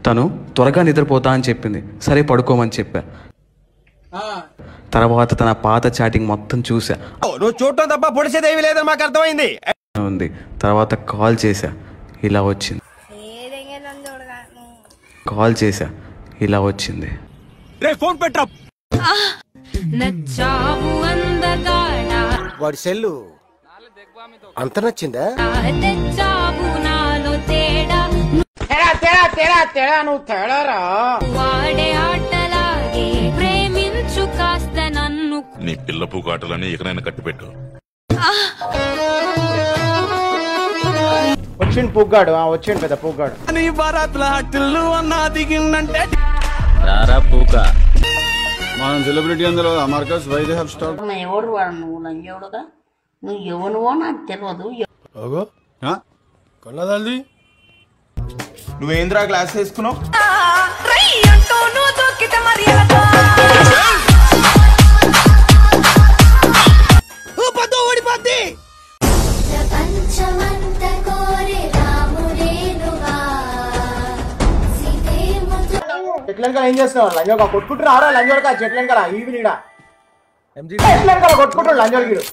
తను త్వరగా నిద్రపోతా అని చెప్పింది సరే పడుకోమని చెప్పా తర్వాత తన పాత చాటింగ్ మొత్తం చూసా నువ్వు చూడటం తప్ప పొడిచేదేవి లేదని మాకు అర్థమైంది ఉంది తర్వాత కాల్ చేశా ఇలా వచ్చింది కాల్ చేశా ఇలా వచ్చింది రే ఫోన్ పెట్టా నచ్చావు అందగాడా వాడి సెల్లు అంత నచ్చిందా తెచ్చావు నాలో తేడా వాడే ఆటలాగే ప్రేమించు కాస్త నన్ను నీ పిల్ల పూకాటలని ఇకనైనా కట్టిపెట్టు వచ్చిండు పుగ్గాడు ఆ వచ్చిండు పెద్ద పుగ్గాడు నీ బారాత్ల టిల్లు అన్నా దిగిందంటే రారా పూక మనం సెలబ్రిటీ అందులో అమర్కస్ వైదే హెల్ప్ స్టాక్ ఎవడు వాడు నువ్వు లంజోడుగా నువ్వు ఎవనువో నాకు తెలియదు కొన్నదాల్ది నువ్వేంద్రా గ్లాస్ వేసుకున్నావు చెట్లెనకాల ఏం చేస్తున్నావు లంజోక కొట్టుకుంటున్నా ఆరా లంజోడక చెట్లెనకాల ఈవి నీడ చెట్లెనకాల కొట్టుకుంటాడు లంజోడికి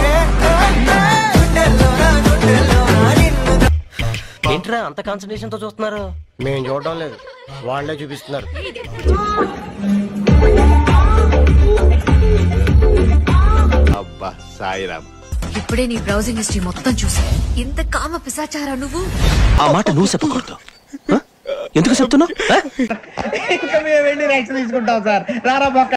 ఏంట్రా అంత కాన్సన్ట్రేషన్ తో చూస్తున్నారు మేము చూడడం లేదు వాళ్ళే చూపిస్తున్నారు అబ్బా సాయిరామ్ ఇప్పుడే నీ బ్రౌజింగ్ హిస్టరీ మొత్తం చూసా ఇంత కామ పిశాచారా నువ్వు ఆ మాట నువ్వు చెప్పకూడదు ఎందుకు చెప్తున్నావు ఇంకా మేము వెళ్ళి రైట్స్ తీసుకుంటాం సార్ రారా